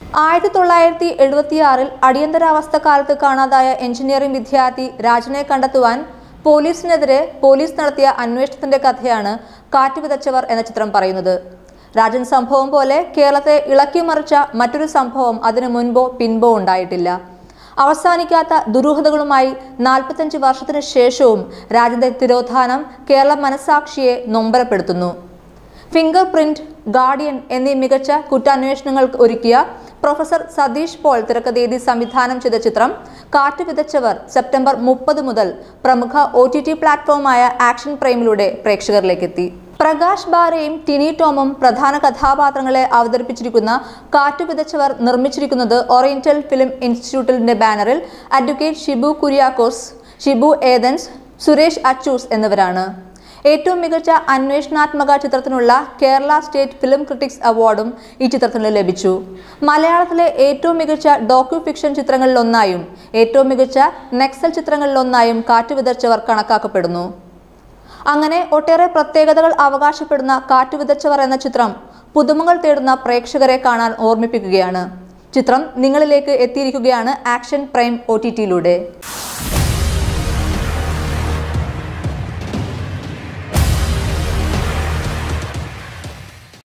ആയിരത്തി തൊള്ളായിരത്തി എഴുപത്തിയാറിൽ അടിയന്തരാവസ്ഥ കാലത്ത് കാണാതായ എഞ്ചിനീയറിംഗ് വിദ്യാർത്ഥി രാജനെ കണ്ടെത്തുവാൻ പോലീസിനെതിരെ പോലീസ് നടത്തിയ അന്വേഷണത്തിന്റെ കഥയാണ് കാറ്റുവിതച്ചവർ എന്ന ചിത്രം പറയുന്നത് രാജൻ സംഭവം പോലെ കേരളത്തെ ഇളക്കിമറിച്ച മറ്റൊരു സംഭവം അതിനു മുൻപോ പിൻപോ ഉണ്ടായിട്ടില്ല അവസാനിക്കാത്ത ദുരൂഹതകളുമായി നാൽപ്പത്തഞ്ച് വർഷത്തിനു ശേഷവും രാജ്യത്തെ തിരോധാനം കേരള മനസാക്ഷിയെ നൊമ്പരപ്പെടുത്തുന്നു ഫിംഗർ പ്രിന്റ് ഗാർഡിയൻ എന്നീ മികച്ച കുറ്റാന്വേഷണങ്ങൾക്ക് ഒരുക്കിയ പ്രൊഫസർ സതീഷ് പോൾ തിരക്കഥേതി സംവിധാനം ചെയ്ത ചിത്രം കാറ്റ് വിതച്ചവർ സെപ്റ്റംബർ മുപ്പത് മുതൽ പ്രമുഖ ഒ ടി ടി പ്ലാറ്റ്ഫോമായ ആക്ഷൻ പ്രൈമിലൂടെ പ്രേക്ഷകരിലേക്കെത്തി പ്രകാശ് ബാരയും ടിനി ടോമും പ്രധാന കഥാപാത്രങ്ങളെ അവതരിപ്പിച്ചിരിക്കുന്ന കാറ്റു വിതച്ചവർ നിർമ്മിച്ചിരിക്കുന്നത് ഓറിയന്റൽ ഫിലിം ഇൻസ്റ്റിറ്റ്യൂട്ടിന്റെ ബാനറിൽ അഡ്വക്കേറ്റ് ഷിബു കുര്യാക്കോസ് ഷിബു ഏതൻസ് സുരേഷ് അച്ചൂസ് എന്നിവരാണ് ഏറ്റവും മികച്ച അന്വേഷണാത്മക ചിത്രത്തിനുള്ള കേരള സ്റ്റേറ്റ് ഫിലിം ക്രിട്ടിക്സ് അവാർഡും ഈ ചിത്രത്തിന് ലഭിച്ചു മലയാളത്തിലെ ഏറ്റവും മികച്ച ഡോക്യു ഫിക്ഷൻ ചിത്രങ്ങളിലൊന്നായും ഏറ്റവും മികച്ച നെക്സൽ ചിത്രങ്ങളിലൊന്നായും കാറ്റുവിതച്ചവർ കണക്കാക്കപ്പെടുന്നു അങ്ങനെ ഒട്ടേറെ പ്രത്യേകതകൾ അവകാശപ്പെടുന്ന കാറ്റുവിതച്ചവർ എന്ന ചിത്രം പുതുമകൾ തേടുന്ന പ്രേക്ഷകരെ കാണാൻ ഓർമ്മിപ്പിക്കുകയാണ് ചിത്രം നിങ്ങളിലേക്ക് എത്തിയിരിക്കുകയാണ് ആക്ഷൻ പ്രൈം ഒ ടി ടിയിലൂടെ